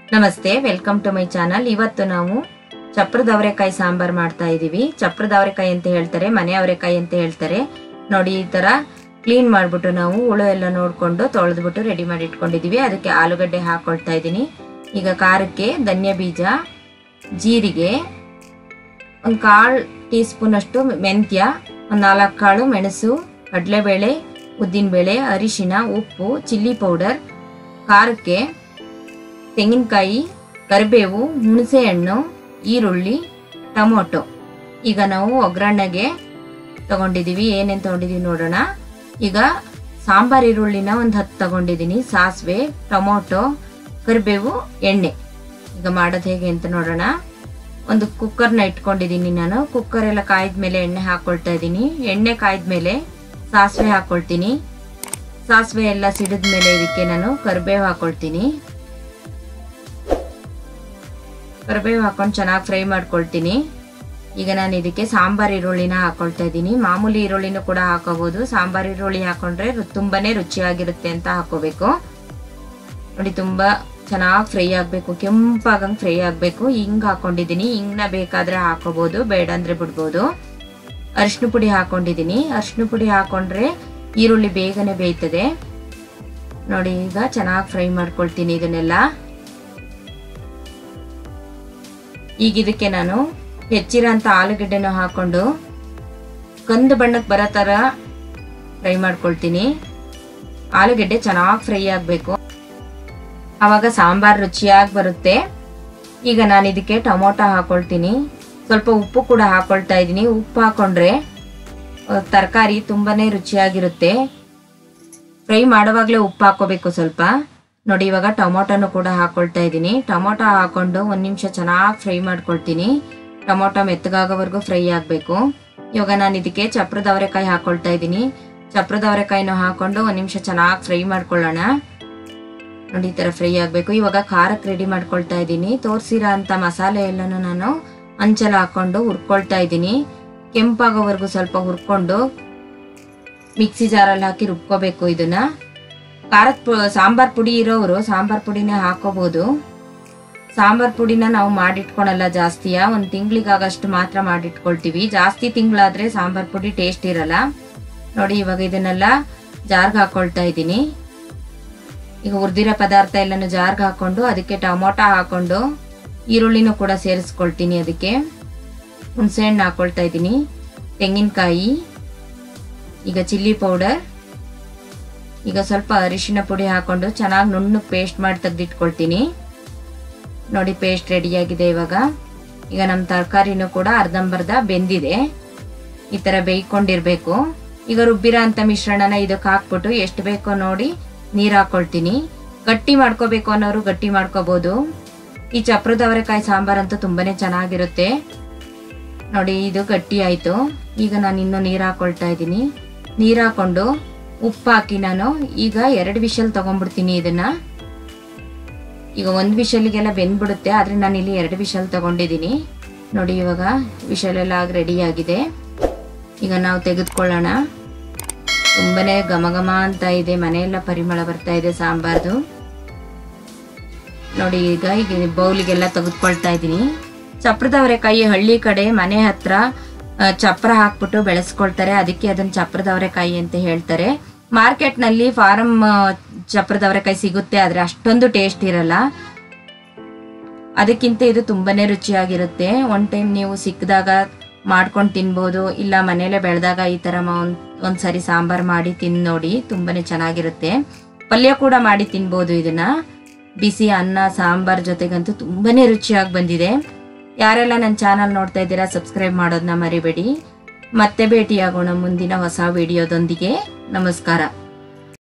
ನಮಸ್ತೆ welcome to my channel ಇವತ್ತು ನಾವು ಚಪ್ರದ ಅವರೆಕಾಯಿ ಸಾಂಬಾರ್ ಮಾಡ್ತಾ ಇದೀವಿ ಚಪ್ರದ ಅವರೆಕಾಯಿ ಅಂತ ಹೇಳ್ತಾರೆ ಮನೆ ಅವರೆಕಾಯಿ ಅಂತ ಹೇಳ್ತಾರೆ ನೋಡಿ ಈ ತರ ಕ್ಲೀನ್ ಮಾಡ್ಬಿಟ್ಟು ನಾವು ಹುಳು ಎಲ್ಲ ನೋಡ್ಕೊಂಡು ತೊಳೆದ್ಬಿಟ್ಟು ರೆಡಿ ಮಾಡಿ ಇಟ್ಕೊಂಡಿದೀವಿ ಅದಕ್ಕೆ ಆಲೂಗಡ್ಡೆ ಹಾಕೊಳ್ತಾ ಇದ್ದೀನಿ ಈಗ ಖಾರಕ್ಕೆ ಧನ್ಯ ಬೀಜ ಜೀರಿಗೆ ಒಂದು ಕಾಳು ಟೀ ಸ್ಪೂನ್ ಅಷ್ಟು ಮೆಂತ್ಯ ಒಂದು ನಾಲ್ಕು ಕಾಳು ಮೆಣಸು ಕಡಲೆಬೇಳೆ ಉದ್ದಿನಬೇಳೆ ಅರಿಶಿನ ಉಪ್ಪು ಚಿಲ್ಲಿ ಪೌಡರ್ ಖಾರಕ್ಕೆ ತೆಂಗಿನಕಾಯಿ ಕರಿಬೇವು ಹುಣಸೆ ಹಣ್ಣು ಈರುಳ್ಳಿ ಟೊಮೊಟೊ ಈಗ ನಾವು ಒಗ್ಗರಣೆಗೆ ತಗೊಂಡಿದ್ದೀವಿ ಏನೇನು ತಗೊಂಡಿದ್ದೀವಿ ನೋಡೋಣ ಈಗ ಸಾಂಬಾರ್ ಈರುಳ್ಳಿನ ಒಂದು ಹತ್ತು ತಗೊಂಡಿದ್ದೀನಿ ಸಾಸಿವೆ ಟೊಮೊಟೊ ಕರಿಬೇವು ಎಣ್ಣೆ ಈಗ ಮಾಡೋದು ಹೇಗೆ ಅಂತ ನೋಡೋಣ ಒಂದು ಕುಕ್ಕರ್ನ ಇಟ್ಕೊಂಡಿದ್ದೀನಿ ನಾನು ಕುಕ್ಕರ್ ಎಲ್ಲ ಕಾಯ್ದ ಮೇಲೆ ಎಣ್ಣೆ ಹಾಕೊಳ್ತಾ ಇದ್ದೀನಿ ಎಣ್ಣೆ ಕಾಯ್ದ ಮೇಲೆ ಸಾಸಿವೆ ಹಾಕೊಳ್ತೀನಿ ಸಾಸಿವೆ ಎಲ್ಲ ಸಿಡಿದ ಮೇಲೆ ಇದಕ್ಕೆ ನಾನು ಕರಿಬೇವು ಹಾಕೊಳ್ತೀನಿ ಕರಿಬೇವು ಹಾಕೊಂಡು ಚೆನ್ನಾಗಿ ಫ್ರೈ ಮಾಡ್ಕೊಳ್ತೀನಿ ಈಗ ನಾನು ಇದಕ್ಕೆ ಸಾಂಬಾರ್ ಈರುಳ್ಳಿನ ಹಾಕೊಳ್ತಾ ಇದ್ದೀನಿ ಮಾಮೂಲಿ ಈರುಳ್ಳಿನೂ ಕೂಡ ಹಾಕೋಬಹುದು ಸಾಂಬಾರ್ ಈರುಳ್ಳಿ ಹಾಕೊಂಡ್ರೆ ರು- ತುಂಬಾನೇ ರುಚಿಯಾಗಿರುತ್ತೆ ಅಂತ ಹಾಕೋಬೇಕು ನೋಡಿ ತುಂಬಾ ಚೆನ್ನಾಗಿ ಫ್ರೈ ಆಗಬೇಕು ಕೆಂಪಾಗಂಗೆ ಫ್ರೈ ಆಗಬೇಕು ಹಿಂಗ್ ಹಾಕೊಂಡಿದ್ದೀನಿ ಹಿಂಗ್ನ ಬೇಕಾದ್ರೆ ಹಾಕೋಬಹುದು ಬೇಡ ಅಂದ್ರೆ ಬಿಡ್ಬೋದು ಅರಿಶಿನ ಪುಡಿ ಹಾಕೊಂಡಿದ್ದೀನಿ ಅರಿಶಿನ ಪುಡಿ ಹಾಕೊಂಡ್ರೆ ಈರುಳ್ಳಿ ಬೇಗನೆ ಬೇಯ್ತದೆ ನೋಡಿ ಈಗ ಚೆನ್ನಾಗಿ ಫ್ರೈ ಮಾಡ್ಕೊಳ್ತೀನಿ ಇದನ್ನೆಲ್ಲ ಈಗ ಇದಕ್ಕೆ ನಾನು ಹೆಚ್ಚಿರೋಂಥ ಆಲೂಗಡ್ಡೆನ ಹಾಕೊಂಡು ಕಂದು ಬಣ್ಣಕ್ಕೆ ಬರೋ ಥರ ಫ್ರೈ ಮಾಡ್ಕೊಳ್ತೀನಿ ಆಲೂಗಡ್ಡೆ ಚೆನ್ನಾಗಿ ಫ್ರೈ ಆಗಬೇಕು ಆವಾಗ ಸಾಂಬಾರ್ ರುಚಿಯಾಗಿ ಬರುತ್ತೆ ಈಗ ನಾನು ಇದಕ್ಕೆ ಟೊಮೊಟೊ ಹಾಕೊಳ್ತೀನಿ ಸ್ವಲ್ಪ ಉಪ್ಪು ಕೂಡ ಹಾಕೊಳ್ತಾ ಇದ್ದೀನಿ ಉಪ್ಪು ಹಾಕೊಂಡ್ರೆ ತರಕಾರಿ ತುಂಬಾನೇ ರುಚಿಯಾಗಿರುತ್ತೆ ಫ್ರೈ ಮಾಡುವಾಗಲೇ ಉಪ್ಪು ಹಾಕೋಬೇಕು ಸ್ವಲ್ಪ ನೋಡಿ ಇವಾಗ ಟೊಮೊಟೊನು ಕೂಡ ಹಾಕೊಳ್ತಾ ಇದ್ದೀನಿ ಟೊಮೊಟೊ ಹಾಕೊಂಡು ಒಂದು ನಿಮಿಷ ಚೆನ್ನಾಗಿ ಫ್ರೈ ಮಾಡ್ಕೊಳ್ತೀನಿ ಟೊಮೊಟೊ ಮೆತ್ತಗಾಗೋವರೆಗೂ ಫ್ರೈ ಆಗಬೇಕು ಇವಾಗ ನಾನು ಇದಕ್ಕೆ ಚಪ್ರದ ಅವರೆಕಾಯಿ ಹಾಕೊಳ್ತಾ ಇದ್ದೀನಿ ಚಪ್ರದ ಅವರೆಕಾಯಿನ ಹಾಕೊಂಡು ಒಂದು ನಿಮಿಷ ಚೆನ್ನಾಗಿ ಫ್ರೈ ಮಾಡ್ಕೊಳ್ಳೋಣ ನೋಡಿ ಈ ಥರ ಫ್ರೈ ಆಗಬೇಕು ಇವಾಗ ಖಾರಕ್ಕೆ ರೆಡಿ ಮಾಡ್ಕೊಳ್ತಾ ಇದ್ದೀನಿ ತೋರಿಸಿರೋ ಅಂಥ ಮಸಾಲೆ ಎಲ್ಲನೂ ನಾನು ಹಂಚಲ್ಲಿ ಹಾಕೊಂಡು ಹುರ್ಕೊಳ್ತಾ ಇದ್ದೀನಿ ಕೆಂಪಾಗೋವರೆಗೂ ಸ್ವಲ್ಪ ಹುರ್ಕೊಂಡು ಮಿಕ್ಸಿ ಜಾರಲ್ಲಿ ಹಾಕಿ ರುಬ್ಕೋಬೇಕು ಇದನ್ನ ಖಾರದ ಪು ಸಾಂಬಾರ್ ಪುಡಿ ಇರೋರು ಸಾಂಬಾರ್ ಪುಡಿನೇ ಹಾಕೋಬಹುದು ಸಾಂಬಾರ್ ಪುಡಿನ ನಾವು ಮಾಡಿಟ್ಕೊಳಲ್ಲ ಜಾಸ್ತಿಯ ಒಂದು ತಿಂಗಳಿಗಾಗಷ್ಟು ಮಾತ್ರ ಮಾಡಿಟ್ಕೊಳ್ತೀವಿ ಜಾಸ್ತಿ ತಿಂಗಳಾದ್ರೆ ಸಾಂಬಾರ್ ಪುಡಿ ಟೇಸ್ಟ್ ಇರಲ್ಲ ನೋಡಿ ಇವಾಗ ಇದನ್ನೆಲ್ಲ ಜಾರ್ಗೆ ಹಾಕೊಳ್ತಾ ಇದ್ದೀನಿ ಈಗ ಹುರಿದಿರೋ ಪದಾರ್ಥ ಎಲ್ಲನೂ ಜಾರ್ಗೆ ಹಾಕೊಂಡು ಅದಕ್ಕೆ ಟೊಮೊಟೊ ಹಾಕೊಂಡು ಈರುಳ್ಳಿನೂ ಕೂಡ ಸೇರಿಸ್ಕೊಳ್ತೀನಿ ಅದಕ್ಕೆ ಹುಣಸೆಹಣ್ಣು ಹಾಕೊಳ್ತಾ ಇದ್ದೀನಿ ತೆಂಗಿನಕಾಯಿ ಈಗ ಚಿಲ್ಲಿ ಪೌಡರ್ ಈಗ ಸ್ವಲ್ಪ ಅರಿಶಿನ ಪುಡಿ ಹಾಕೊಂಡು ಚೆನ್ನಾಗಿ ನುಣ್ಣಗೆ ಪೇಸ್ಟ್ ಮಾಡಿ ತೆಗೆದಿಟ್ಕೊಳ್ತೀನಿ ನೋಡಿ ಪೇಸ್ಟ್ ರೆಡಿಯಾಗಿದೆ ಇವಾಗ ಈಗ ನಮ್ಮ ತರಕಾರಿನೂ ಕೂಡ ಅರ್ಧಂಬರ್ಧ ಬೆಂದಿದೆ ಈ ಥರ ಬೇಯ್ಕೊಂಡಿರ್ಬೇಕು ಈಗ ರುಬ್ಬಿರೋ ಅಂತ ಮಿಶ್ರಣನ ಇದಕ್ಕೆ ಹಾಕ್ಬಿಟ್ಟು ಎಷ್ಟು ಬೇಕೋ ನೋಡಿ ನೀರು ಹಾಕೊಳ್ತೀನಿ ಗಟ್ಟಿ ಮಾಡ್ಕೋಬೇಕು ಅನ್ನೋರು ಗಟ್ಟಿ ಮಾಡ್ಕೋಬಹುದು ಈ ಚಪ್ರದ ಅವರೆಕಾಯಿ ಸಾಂಬಾರಂತೂ ತುಂಬಾನೇ ಚೆನ್ನಾಗಿರುತ್ತೆ ನೋಡಿ ಇದು ಗಟ್ಟಿ ಆಯ್ತು ಈಗ ನಾನು ಇನ್ನೂ ನೀರು ಹಾಕೊಳ್ತಾ ಇದ್ದೀನಿ ನೀರು ಹಾಕೊಂಡು ಉಪ್ಪು ಹಾಕಿ ನಾನು ಈಗ ಎರಡು ವಿಷಲ್ ತಗೊಂಡ್ಬಿಡ್ತೀನಿ ಇದನ್ನ ಈಗ ಒಂದು ವಿಷಲ್ಗೆಲ್ಲ ಬೆಂದ್ಬಿಡುತ್ತೆ ಆದ್ರೆ ನಾನು ಇಲ್ಲಿ ಎರಡು ವಿಷಲ್ ತಗೊಂಡಿದ್ದೀನಿ ನೋಡಿ ಇವಾಗ ವಿಷಲ್ ಎಲ್ಲ ರೆಡಿ ಆಗಿದೆ ಈಗ ನಾವು ತೆಗೆದುಕೊಳ್ಳೋಣ ತುಂಬಾನೇ ಘಮ ಘಮ ಅಂತ ಇದೆ ಮನೆಯೆಲ್ಲ ಪರಿಮಳ ಬರ್ತಾ ಇದೆ ಸಾಂಬಾರ್ದು ನೋಡಿ ಈಗ ಈಗ ಬೌಲಿಗೆಲ್ಲ ತೆಗೆದುಕೊಳ್ತಾ ಇದ್ದೀನಿ ಚಪ್ರದ ಅವರೆಕಾಯಿ ಹಳ್ಳಿ ಕಡೆ ಮನೆ ಹತ್ರ ಆ, ಚಪ್ರ ಹಾಕ್ಬಿಟ್ಟು ಬೆಳೆಸ್ಕೊಳ್ತಾರೆ ಅದಕ್ಕೆ ಅದನ್ನ ಚಪ್ರದ ಅವರೆಕಾಯಿ ಅಂತ ಹೇಳ್ತಾರೆ ಮಾರ್ಕೆಟ್ನಲ್ಲಿ ಫಾರಂ ಚಪ್ರದ ಅವರೆಕಾಯಿ ಸಿಗುತ್ತೆ ಆದ್ರೆ ಅಷ್ಟೊಂದು ಟೇಸ್ಟ್ ಇರಲ್ಲ ಅದಕ್ಕಿಂತ ಇದು ತುಂಬಾನೇ ರುಚಿಯಾಗಿರುತ್ತೆ ಒನ್ ಟೈಮ್ ನೀವು ಸಿಕ್ಕಿದಾಗ ಮಾಡ್ಕೊಂಡು ತಿನ್ಬೋದು ಇಲ್ಲ ಮನೇಲೆ ಬೆಳೆದಾಗ ಈ ತರ ಮ- ಒಂದ್ ಒಂದ್ಸರಿ ಸಾಂಬಾರ್ ಮಾಡಿ ತಿಂದು ನೋಡಿ ತುಂಬಾನೇ ಚೆನ್ನಾಗಿರುತ್ತೆ ಪಲ್ಯ ಕೂಡ ಮಾಡಿ ತಿನ್ಬೋದು ಇದನ್ನ ಬಿಸಿ ಅನ್ನ ಸಾಂಬಾರ್ ಜೊತೆಗಂತೂ ತುಂಬಾನೇ ರುಚಿಯಾಗಿ ಬಂದಿದೆ ಯಾರೆಲ್ಲ ನನ್ನ ಚಾನಲ್ ನೋಡ್ತಾ ಇದ್ದೀರಾ ಸಬ್ಸ್ಕ್ರೈಬ್ ಮಾಡೋದನ್ನ ಮರಿಬೇಡಿ ಮತ್ತೆ ಭೇಟಿಯಾಗೋಣ ಮುಂದಿನ ಹೊಸ ವಿಡಿಯೋದೊಂದಿಗೆ ನಮಸ್ಕಾರ